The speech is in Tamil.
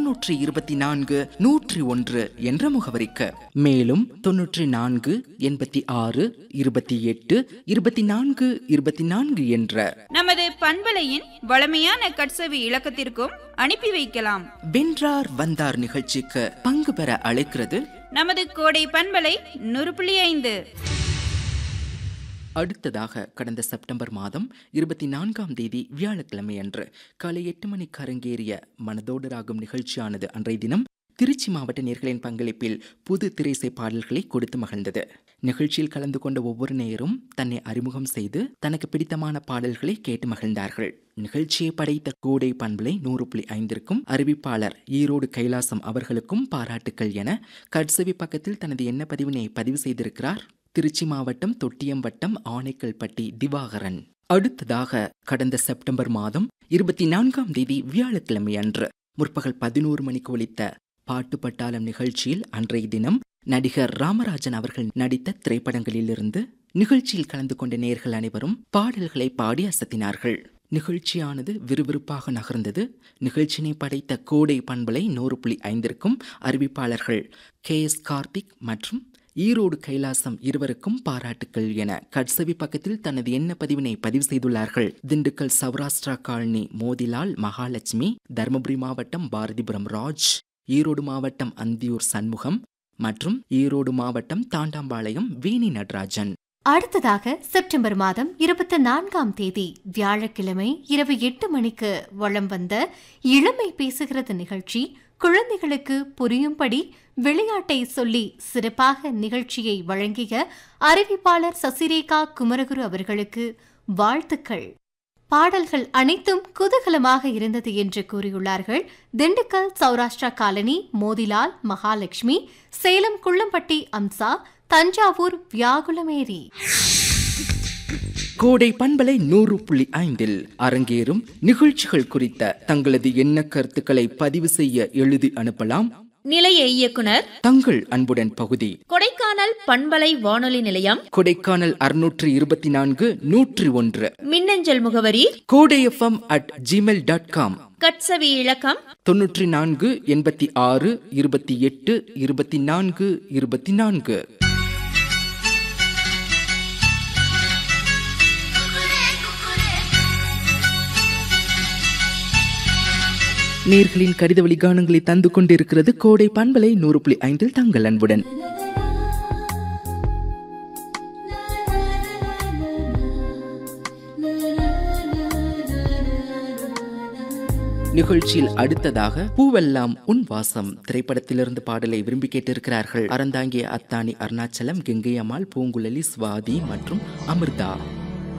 அறுநூற்றி இருபத்தி நான்கு நூற்றி ஒன்று என்ற முகவரிக்கு மேலும் தொன்னூற்றி நான்கு எண்பத்தி ஆறு இருபத்தி எட்டு இருபத்தி நான்கு இருபத்தி நான்கு என்ற நமது பண்பலையின் வளமையான கட்சவி இலக்கத்திற்கும் அனுப்பி வைக்கலாம் வென்றார் வந்தார் நிகழ்ச்சிக்கு பங்கு பெற அழைக்கிறது நமது கோடை பண்பலை நூறு புள்ளி ஐந்து அடுத்ததாக கடந்த செப்டம்பர் மாதம் இருபத்தி நான்காம் தேதி வியாழக்கிழமை அன்று காலை எட்டு மணிக்கு அரங்கேறிய மனதோடு ராகும் நிகழ்ச்சியானது அன்றைய தினம் திருச்சி மாவட்ட நேர்களின் பங்களிப்பில் புது திரைசை பாடல்களை கொடுத்து மகிழ்ந்தது நிகழ்ச்சியில் கலந்து கொண்ட ஒவ்வொரு நேரும் தன்னை அறிமுகம் செய்து தனக்கு பிடித்தமான பாடல்களை கேட்டு மகிழ்ந்தார்கள் நிகழ்ச்சியை படைத்த கூடை பண்பலை நூறு புள்ளி ஐந்திற்கும் அறிவிப்பாளர் ஈரோடு கைலாசம் அவர்களுக்கும் பாராட்டுக்கள் என கட்சவி பக்கத்தில் தனது எண்ண பதிவினை பதிவு செய்திருக்கிறார் திருச்சி மாவட்டம் தொட்டியம் வட்டம் ஆனைக்கல்பட்டி திவாகரன் அடுத்ததாக கடந்த செப்டம்பர் மாதம் இருபத்தி நான்காம் தேதி வியாழக்கிழமை அன்று முற்பகல் பதினோரு மணிக்கு ஒலித்த பாட்டு பட்டாளம் நிகழ்ச்சியில் அன்றைய தினம் நடிகர் ராமராஜன் அவர்கள் நடித்த திரைப்படங்களிலிருந்து நிகழ்ச்சியில் கலந்து கொண்ட நேர்கள் அனைவரும் பாடல்களை பாடி அசத்தினார்கள் நிகழ்ச்சியானது விறுவிறுப்பாக நகர்ந்தது நிகழ்ச்சியினை படைத்த கோடை பண்பலை நூறு புள்ளி ஐந்திற்கும் அறிவிப்பாளர்கள் கே எஸ் கார்த்திக் மற்றும் ஈரோடு கைலாசம் இருவருக்கும் பாராட்டுக்கள் என கட்சவி பக்கத்தில் தனது எண்ண பதிவினை பதிவு செய்துள்ளார்கள் திண்டுக்கல் சௌராஷ்டிரா காலனி மோதிலால் மகாலட்சுமி தருமபுரி மாவட்டம் பாரதிபுரம் ராஜ் ஈரோடு மாவட்டம் அந்தியூர் சண்முகம் மற்றும் ஈரோடு மாவட்டம் தாண்டாம்பாளையம் வேணி நடராஜன் அடுத்ததாக செப்டம்பர் மாதம் இருபத்தி நான்காம் தேதி வியாழக்கிழமை இரவு எட்டு மணிக்கு வளம் வந்த இளமை பேசுகிறது நிகழ்ச்சி குழந்தைகளுக்கு புரியும்படி விளையாட்டை சொல்லி சிறப்பாக நிகழ்ச்சியை வழங்கிய அறிவிப்பாளர் சசிரேகா குமரகுரு அவர்களுக்கு வாழ்த்துக்கள் பாடல்கள் அனைத்தும் குதூகலமாக இருந்தது என்று கூறியுள்ளார்கள் திண்டுக்கல் சௌராஷ்டிரா காலனி மோதிலால் மகாலட்சுமி சேலம் குள்ளம்பட்டி அம்சா தஞ்சாவூர் வியாகுலமேரி கோடை பண்பலை நூறு புள்ளி ஐந்தில் அரங்கேறும் நிகழ்ச்சிகள் குறித்த தங்களது எண்ண கருத்துக்களை பதிவு செய்ய எழுதி அனுப்பலாம் நிலைய இயக்குனர் தங்கள் அன்புடன் பகுதி கொடைக்கானல் பண்பலை வானொலி நிலையம் கொடைக்கானல் அறுநூற்று இருபத்தி நான்கு நூற்றி ஒன்று மின்னஞ்சல் முகவரி Kodai FM at Gmail dot com கட்சவி இலக்கம் தொன்னூற்றி நான்கு எண்பத்தி ஆறு இருபத்தி எட்டு இருபத்தி நான்கு இருபத்தி நான்கு நேர்களின் கடித வழிகாணங்களை தந்து கொண்டிருக்கிறது கோடை பண்பலை நூறு புள்ளி ஐந்தில் தங்கள் அன்புடன் நிகழ்ச்சியில் அடுத்ததாக பூவெல்லாம் உன் வாசம் திரைப்படத்திலிருந்து பாடலை விரும்பி கேட்டிருக்கிறார்கள் அறந்தாங்கிய அத்தானி அருணாச்சலம் கெங்கை அம்மாள் பூங்குழலி சுவாதி மற்றும் அமிர்தா